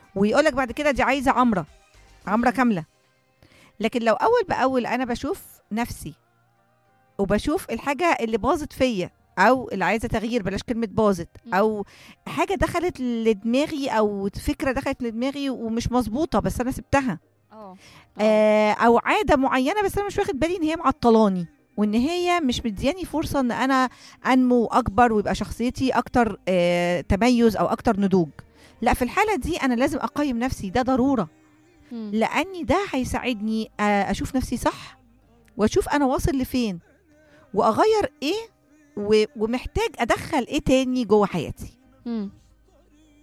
ويقول لك بعد كده دي عايزه عمره عمره كامله لكن لو اول باول انا بشوف نفسي وبشوف الحاجه اللي باظت فيا او اللي عايزه تغيير بلاش كلمه باظت مم. او حاجه دخلت لدماغي او فكره دخلت لدماغي ومش مظبوطه بس انا سبتها اه آه او عاده معينه بس انا مش واخد بالي ان هي معطلاني وان هي مش مدياني فرصه ان انا انمو اكبر ويبقى شخصيتي اكتر آه تميز او اكتر نضوج لا في الحاله دي انا لازم اقيم نفسي ده ضروره مم. لاني ده هيساعدني آه، اشوف نفسي صح واشوف انا واصل لفين واغير ايه و- ومحتاج ادخل ايه تاني جوه حياتي مم.